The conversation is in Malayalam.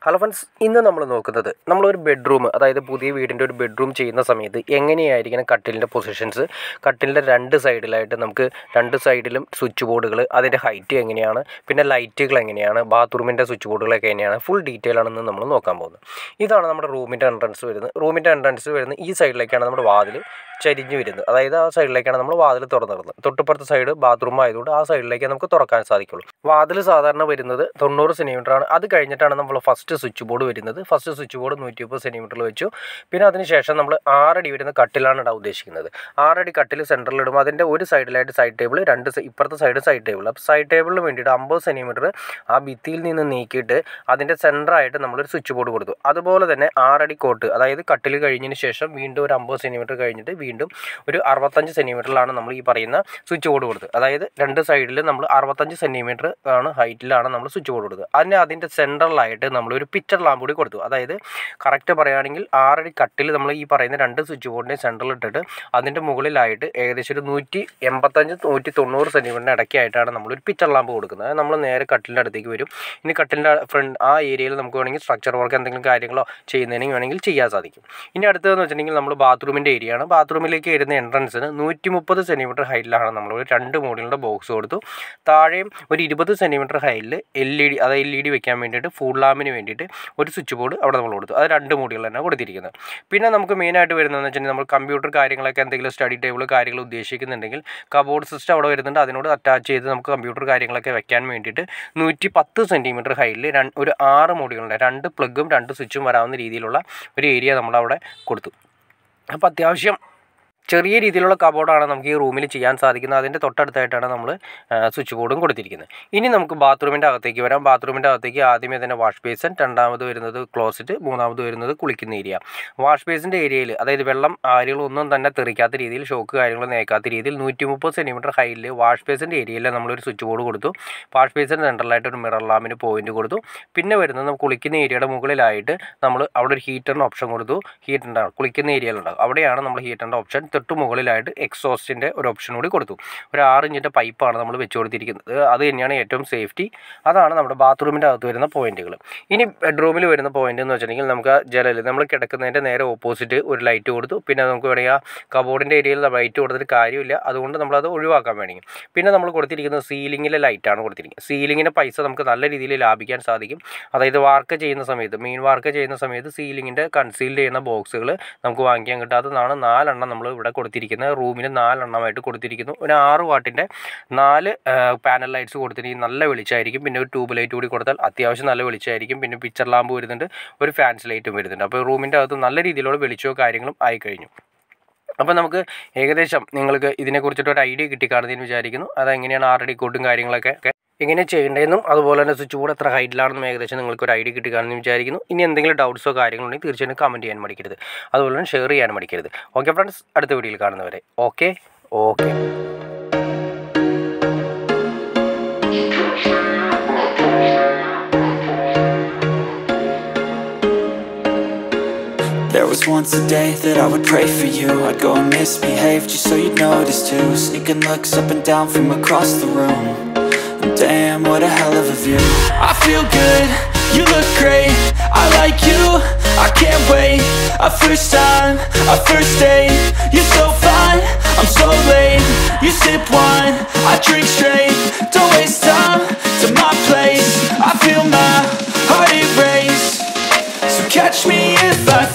ഹലോ ഫ്രണ്ട്സ് ഇന്ന് നമ്മൾ നോക്കുന്നത് നമ്മളൊരു ബെഡ്റൂം അതായത് പുതിയ വീടിൻ്റെ ഒരു ബെഡ്റൂം ചെയ്യുന്ന സമയത്ത് എങ്ങനെയായിരിക്കണം കട്ടിലിൻ്റെ പൊസിഷൻസ് കട്ടിലിൻ്റെ രണ്ട് സൈഡിലായിട്ട് നമുക്ക് രണ്ട് സൈഡിലും സ്വിച്ച് ബോർഡുകൾ അതിൻ്റെ ഹൈറ്റ് എങ്ങനെയാണ് പിന്നെ ലൈറ്റുകൾ എങ്ങനെയാണ് ബാത്റൂമിൻ്റെ സ്വിച്ച് ബോർഡുകളൊക്കെ എങ്ങനെയാണ് ഫുൾ ഡീറ്റെയിൽ ആണെന്ന് നമ്മൾ നോക്കാൻ പോകുന്നത് ഇതാണ് നമ്മുടെ റൂമിൻ്റെ എൻട്രൻസ് വരുന്നത് റൂമിൻ്റെ എൻട്രൻസ് വരുന്നത് ഈ സൈഡിലേക്കാണ് നമ്മുടെ വാതിൽ ചരിഞ്ഞ് വരുന്നത് അതായത് ആ സൈഡിലേക്കാണ് നമ്മൾ വാതിൽ തുറന്നിടുന്നത് തൊട്ടുപ്പുറത്തെ സൈഡ് ബാത്റൂം ആയതുകൊണ്ട് ആ സൈഡിലേക്ക് നമുക്ക് തുറക്കാൻ സാധിക്കുള്ളൂ വാതിൽ സാധാരണ വരുന്നത് തൊണ്ണൂറ് സെൻറ്റിമീറ്റർ ആണ് അത് കഴിഞ്ഞിട്ടാണ് നമ്മൾ ഫസ്റ്റ് സ്വിച്ച് ബോർഡ് വരുന്നത് ഫസ്റ്റ് സ്വിച്ച് ബോർഡ് നൂറ്റി മുപ്പത് സെൻറ്റിമീറ്ററിൽ വെച്ചു പിന്നെ അതിനുശേഷം നമ്മൾ ആറടി വരുന്ന കട്ടിലാണ് ഇടാൻ ഉദ്ദേശിക്കുന്നത് ആറടി കട്ടിൽ സെൻറ്ററിൽ ഇടുമ്പോൾ അതിൻ്റെ ഒരു സൈഡിലായിട്ട് സൈഡ് ടേബിൾ രണ്ട് സൈ- ഇപ്പുറത്തെ സൈഡ് സൈഡ് ടേബിൾ അപ്പോൾ സൈഡ് ടേബിളിന് വേണ്ടിയിട്ട് അമ്പത് സെൻറ്റിമീറ്റർ ആ ഭിത്തിയിൽ നിന്ന് നീക്കിയിട്ട് അതിൻ്റെ സെൻറ്ററായിട്ട് നമ്മളൊരു സ്വിച്ച് ബോർഡ് കൊടുത്തു അതുപോലെ തന്നെ ആറടി കോട്ട് അതായത് കട്ടിൽ കഴിഞ്ഞതിന് ശേഷം വീണ്ടും ഒരു അമ്പത് സെൻറ്റിമീറ്റർ കഴിഞ്ഞിട്ട് വീണ്ടും ഒരു അറുപത്തഞ്ച് സെൻറ്റിമീറ്ററിലാണ് നമ്മൾ ഈ പറയുന്ന സ്വിച്ച് ബോർഡ് കൊടുത്തത് അതായത് രണ്ട് സൈഡിൽ നമ്മൾ അറുപത്തഞ്ച് സെൻറ്റിമീറ്റർ ആണ് ഹൈറ്റിലാണ് നമ്മൾ സ്വിച്ച് ബോർഡ് കൊടുത്തത് അതിന് അതിൻ്റെ സെൻട്രലായിട്ട് നമ്മൾ ഒരു പിക്ചർ ലാമ്പ് കൂടി കൊടുത്തു അതായത് കറക്റ്റ് പറയുകയാണെങ്കിൽ ആറടി കട്ടിൽ നമ്മൾ ഈ പറയുന്ന രണ്ട് സ്വിച്ച് ബോർഡിൻ്റെ സെൻട്രൽ ഇട്ടിട്ട് അതിൻ്റെ മുകളിലായിട്ട് ഏകദേശം ഒരു നൂറ്റി എൺപത്തഞ്ച് നൂറ്റി തൊണ്ണൂറ് സെൻറ്റിമീറ്ററിന് ഇടയ്ക്കായിട്ടാണ് നമ്മളൊരു പിക്ചർ ലാമ്പ് കൊടുക്കുന്നത് അത് നമ്മൾ നേരെ കട്ടിലിൻ്റെ അടുത്തേക്ക് വരും ഇനി കട്ടിലിൻ്റെ ഫ്രണ്ട് ആ ഏരിയയിൽ നമുക്ക് വേണമെങ്കിൽ സ്ട്രക്ചർ വർക്ക് എന്തെങ്കിലും കാര്യങ്ങളോ ചെയ്യുന്നതിന് വേണമെങ്കിൽ ചെയ്യാൻ സാധിക്കും ഇനി അടുത്തതെന്ന് വെച്ചിട്ടുണ്ടെങ്കിൽ നമ്മൾ ബാത്റൂമിൻ്റെ ഏരിയ ആണ് ബാത്റൂമിലേക്ക് വരുന്ന എൻട്രൻസിന് നൂറ്റി മുപ്പത് സെൻറ്റിമീറ്റർ ഹൈറ്റിലാണ് നമ്മൾ ഒരു രണ്ട് മോഡലിൻ്റെ ബോക്സ് കൊടുത്തു താഴെയും ഒരു ഇരുപത് സെൻറ്റിമീറ്റർ ഹൈറ്റിൽ എൽ ഇ ഡി അതായത് എൽ ഇ ഡി വെക്കാൻ വേണ്ടിയിട്ട് ഫുൾ ലാമ്പിന് വേണ്ടിയിട്ട് ഒരു സ്വിച്ച് ബോർഡ് അവിടെ നമ്മൾ കൊടുത്തു അത് രണ്ട് മോഡുകൾ തന്നെ കൊടുത്തിരിക്കുന്നത് പിന്നെ നമുക്ക് മെയിനായിട്ട് വരുന്നതെന്ന് വെച്ചിട്ടുണ്ടെങ്കിൽ നമ്മൾ കമ്പ്യൂട്ടർ കാര്യങ്ങളൊക്കെ എന്തെങ്കിലും സ്റ്റഡി ടേബിൾ കാര്യങ്ങൾ ഉദ്ദേശിക്കുന്നുണ്ടെങ്കിൽ കബോർഡ് സിസ്റ്റം അവിടെ വരുന്നുണ്ട് അതിനോട് അറ്റാച്ച് ചെയ്ത് നമുക്ക് കമ്പ്യൂട്ടർ കാര്യങ്ങളൊക്കെ വെക്കാൻ വേണ്ടിയിട്ട് നൂറ്റി പത്ത് സെൻറ്റിമീറ്റർ ഹൈറ്റിൽ ഒരു ആറ് മോഡുകളുണ്ട് രണ്ട് പ്ലഗും രണ്ട് സ്വിച്ചും വരാവുന്ന രീതിയിലുള്ള ഒരു ഏരിയ നമ്മളവിടെ കൊടുത്തു അപ്പോൾ അത്യാവശ്യം ചെറിയ രീതിയിലുള്ള കബോർഡാണ് നമുക്ക് ഈ റൂമിൽ ചെയ്യാൻ സാധിക്കുന്നത് അതിൻ്റെ തൊട്ടടുത്തായിട്ടാണ് നമ്മൾ സ്വിച്ച് ബോർഡും കൊടുത്തിരിക്കുന്നത് ഇനി നമുക്ക് ബാത്റൂമിൻ്റെ അകത്തേക്ക് വരാം ബാത്റൂമിൻ്റെ അകത്തേക്ക് ആദ്യമേ തന്നെ വാഷ് ബേസൻ രണ്ടാമത് വരുന്നത് ക്ലോസറ്റ് മൂന്നാമത് വരുന്നത് കുളിക്കുന്ന ഏരിയ വാഷ് ബേസിൻ്റെ ഏരിയയിൽ അതായത് വെള്ളം ആരുകളൊന്നും തന്നെ തെറിക്കാത്ത രീതിയിൽ ഷോക്ക് കാര്യങ്ങൾ നേക്കാത്ത രീതിയിൽ നൂറ്റി മുപ്പത് സെൻറ്റിമീറ്റർ ഹൈറ്റിൽ വാഷ് ബേസിൻ്റെ ഏരിയയിൽ നമ്മളൊരു സ്വിച്ച് ബോർഡ് കൊടുത്തു വാഷ് ബേസിൻ്റെ സെൻട്രലായിട്ട് ഒരു മിറർ ലാമ്പിന് പോയിന്റ് കൊടുത്തു പിന്നെ വരുന്നത് നമുക്ക് കുളിക്കുന്ന ഏരിയയുടെ മുകളിലായിട്ട് നമ്മൾ അവിടെ ഒരു ഹീറ്ററിൻ്റെ ഓപ്ഷൻ കൊടുത്തു ഹീറ്റർ ഉണ്ടാകും കുളിക്കുന്ന ഏരിയയിലുണ്ടാകും അവിടെയാണ് നമ്മൾ ഹീറ്ററിൻ്റെ ഓപ്ഷൻ തൊട്ട് മുകളിലായിട്ട് എക്സോസ്റ്റിൻ്റെ ഒരു ഓപ്ഷൻ കൂടി കൊടുത്തു ഒരു ആറ് ഇഞ്ചിൻ്റെ പൈപ്പാണ് നമ്മൾ വെച്ച് കൊടുത്തിരിക്കുന്നത് അത് തന്നെയാണ് ഏറ്റവും സേഫ്റ്റി അതാണ് നമ്മുടെ ബാത്റൂമിൻ്റെ അകത്ത് വരുന്ന പോയിന്റുകൾ ഇനി ബെഡ്റൂമിൽ വരുന്ന പോയിന്റ് എന്ന് വെച്ചിട്ടുണ്ടെങ്കിൽ നമുക്ക് ജനൽ നമ്മൾ കിടക്കുന്നതിൻ്റെ നേരെ ഓപ്പോസിറ്റ് ഒരു ലൈറ്റ് കൊടുത്തു പിന്നെ നമുക്ക് വേണമെങ്കിൽ ആ കബോർഡിൻ്റെ ഏരിയയിൽ ലൈറ്റ് കൊടുത്തിട്ട് കാര്യമില്ല അതുകൊണ്ട് നമ്മളത് ഒഴിവാക്കാൻ വേണമെങ്കിൽ പിന്നെ നമ്മൾ കൊടുത്തിരിക്കുന്നത് സീലിങ്ങിലെ ലൈറ്റാണ് കൊടുത്തിരിക്കുന്നത് സീലിങ്ങിൻ്റെ പൈസ നമുക്ക് നല്ല രീതിയിൽ ലാഭിക്കാൻ സാധിക്കും അതായത് വാർക്ക് ചെയ്യുന്ന സമയത്ത് മെയിൻ വാർക്ക് ചെയ്യുന്ന സമയത്ത് സീലിങ്ങിൻ്റെ കൺസീൽ ചെയ്യുന്ന ബോക്സുകൾ നമുക്ക് വാങ്ങിക്കാൻ കിട്ടാത്തതാണ് നാലെണ്ണം നമ്മൾ ഇവിടെ കൊടുത്തിരിക്കുന്നത് റൂമിന് നാലെണ്ണമായിട്ട് കൊടുത്തിരിക്കുന്നു ഒരു ആറ് വാട്ടിൻ്റെ നാല് പാനൽ ലൈറ്റ്സ് കൊടുത്തിരിക്കും നല്ല വെളിച്ചമായിരിക്കും പിന്നെ ഒരു ട്യൂബ് ലൈറ്റ് കൂടി കൊടുത്താൽ അത്യാവശ്യം നല്ല വെളിച്ചമായിരിക്കും പിന്നെ പിക്ചർ ലാമ്പ് വരുന്നുണ്ട് ഒരു ഫാൻസ് ലൈറ്റും വരുന്നുണ്ട് അപ്പോൾ റൂമിൻ്റെ അകത്ത് നല്ല രീതിയിലുള്ള വെളിച്ചവും കാര്യങ്ങളും ആയി കഴിഞ്ഞു അപ്പോൾ നമുക്ക് ഏകദേശം നിങ്ങൾക്ക് ഇതിനെക്കുറിച്ചിട്ട് ഒരു ഐഡിയ കിട്ടിക്കാണെന്ന് വിചാരിക്കുന്നു അതെങ്ങനെയാണ് ആറടി കോട്ടും കാര്യങ്ങളൊക്കെ ഒക്കെ എങ്ങനെ ചെയ്യേണ്ടതെന്നും അതുപോലെ തന്നെ സ്വിച്ച് ബോർഡ് എത്ര ഹൈറ്റിലാണെന്നും ഏകദേശം നിങ്ങൾക്ക് ഒരു ഐഡിയ കിട്ടിക്കാണെന്ന് വിചാരിക്കുന്നു ഇനി എന്തെങ്കിലും ഡൗട്ട്സോ കാര്യങ്ങളോ ഉണ്ടെങ്കിൽ തീർച്ചയായും കമൻറ്റ് ചെയ്യാൻ മടിക്കരുത് അതുപോലെ തന്നെ ഷെയർ ചെയ്യാൻ മടിക്കരുത് ഓക്കെ ഫ്രണ്ട്സ് അടുത്ത വീഡിയോയിൽ കാണുന്നവരെ okay okay There was once a day that I would pray for you I'd go and misbehave just so you'd notice too Sneaking looks up and down from across the room And Damn, what a hell of a view I feel good, you look great I like you, I can't wait A first time, a first date You're so fine, I'm so late You sip wine, I drink straight Don't waste time to my place I feel my heart erase so catch me if I